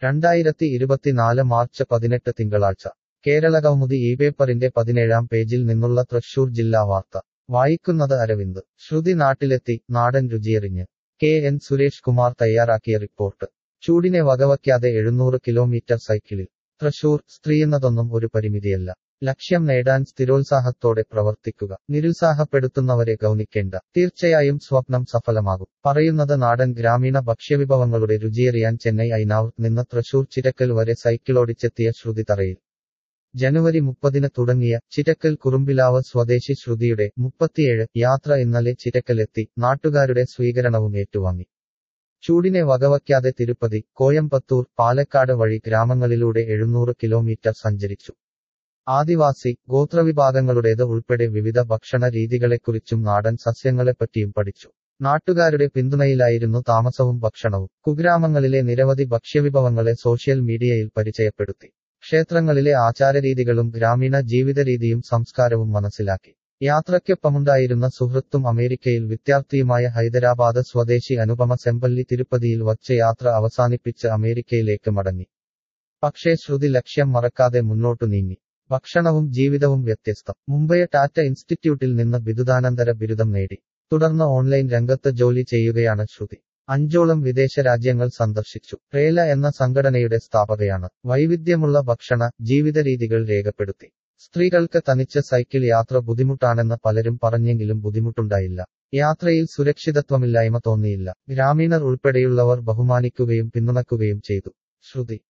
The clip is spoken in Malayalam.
രണ്ടായിരത്തി ഇരുപത്തിനാല് മാർച്ച് പതിനെട്ട് തിങ്കളാഴ്ച കേരള കൗമുദി ഈ പേപ്പറിന്റെ പതിനേഴാം പേജിൽ നിന്നുള്ള തൃശൂർ ജില്ലാ വാർത്ത വായിക്കുന്നത് അരവിന്ദ് ശ്രുതി നാട്ടിലെത്തി നാടൻ രുചിയെറിഞ്ഞ് കെ എൻ സുരേഷ് കുമാർ തയ്യാറാക്കിയ റിപ്പോർട്ട് ചൂടിനെ വകവയ്ക്കാതെ എഴുന്നൂറ് കിലോമീറ്റർ സൈക്കിളിൽ തൃശൂർ സ്ത്രീയെന്നതൊന്നും ഒരു പരിമിതിയല്ല ലക്ഷ്യം നേടാൻ സ്ഥിരോത്സാഹത്തോടെ പ്രവർത്തിക്കുക നിരുത്സാഹപ്പെടുത്തുന്നവരെ ഗൗനിക്കേണ്ട തീർച്ചയായും സ്വപ്നം സഫലമാകും പറയുന്നത് നാടൻ ഗ്രാമീണ ഭക്ഷ്യവിഭവങ്ങളുടെ രുചിയറിയാൻ ചെന്നൈ ഐനാവൂർ നിന്ന് തൃശൂർ ചിരക്കൽ വരെ സൈക്കിളോടിച്ചെത്തിയ ശ്രുതി തറയിൽ ജനുവരി മുപ്പതിന് തുടങ്ങിയ ചിരക്കൽ കുറുമ്പിലാവ് സ്വദേശി ശ്രുതിയുടെ മുപ്പത്തിയേഴ് യാത്ര ഇന്നലെ ചിരക്കലെത്തി നാട്ടുകാരുടെ സ്വീകരണവും ഏറ്റുവാങ്ങി ചൂടിനെ വകവയ്ക്കാതെ തിരുപ്പതി കോയമ്പത്തൂർ പാലക്കാട് വഴി ഗ്രാമങ്ങളിലൂടെ എഴുന്നൂറ് കിലോമീറ്റർ സഞ്ചരിച്ചു ആദിവാസി ഗോത്രവിഭാഗങ്ങളുടേത് ഉൾപ്പെടെ വിവിധ ഭക്ഷണ രീതികളെക്കുറിച്ചും നാടൻ സസ്യങ്ങളെപ്പറ്റിയും പഠിച്ചു നാട്ടുകാരുടെ പിന്തുണയിലായിരുന്നു താമസവും ഭക്ഷണവും കുഗ്രാമങ്ങളിലെ നിരവധി ഭക്ഷ്യവിഭവങ്ങളെ സോഷ്യൽ മീഡിയയിൽ പരിചയപ്പെടുത്തി ക്ഷേത്രങ്ങളിലെ ആചാരരീതികളും ഗ്രാമീണ ജീവിതരീതിയും സംസ്കാരവും മനസ്സിലാക്കി യാത്രയ്ക്കൊപ്പമുണ്ടായിരുന്ന സുഹൃത്തും അമേരിക്കയിൽ വിദ്യാർത്ഥിയുമായ ഹൈദരാബാദ് സ്വദേശി അനുപമ സെമ്പല്ലി തിരുപ്പതിയിൽ വച്ച യാത്ര അവസാനിപ്പിച്ച് അമേരിക്കയിലേക്ക് മടങ്ങി പക്ഷേ ശ്രുതി ലക്ഷ്യം മറക്കാതെ മുന്നോട്ടു നീങ്ങി ഭക്ഷണവും ജീവിതവും വ്യത്യസ്തം മുംബൈ ടാറ്റ ഇൻസ്റ്റിറ്റ്യൂട്ടിൽ നിന്ന് ബിരുദാനന്തര ബിരുദം നേടി തുടർന്ന് ഓൺലൈൻ രംഗത്ത് ജോലി ചെയ്യുകയാണ് ശ്രുതി അഞ്ചോളം വിദേശ രാജ്യങ്ങൾ സന്ദർശിച്ചു റേല എന്ന സംഘടനയുടെ സ്ഥാപകയാണ് വൈവിധ്യമുള്ള ഭക്ഷണ ജീവിതരീതികൾ രേഖപ്പെടുത്തി സ്ത്രീകൾക്ക് തനിച്ച് സൈക്കിൾ യാത്ര ബുദ്ധിമുട്ടാണെന്ന് പലരും പറഞ്ഞെങ്കിലും ബുദ്ധിമുട്ടുണ്ടായില്ല യാത്രയിൽ സുരക്ഷിതത്വമില്ലായ്മ തോന്നിയില്ല ഗ്രാമീണർ ഉൾപ്പെടെയുള്ളവർ ബഹുമാനിക്കുകയും പിന്തുണക്കുകയും ചെയ്തു ശ്രുതി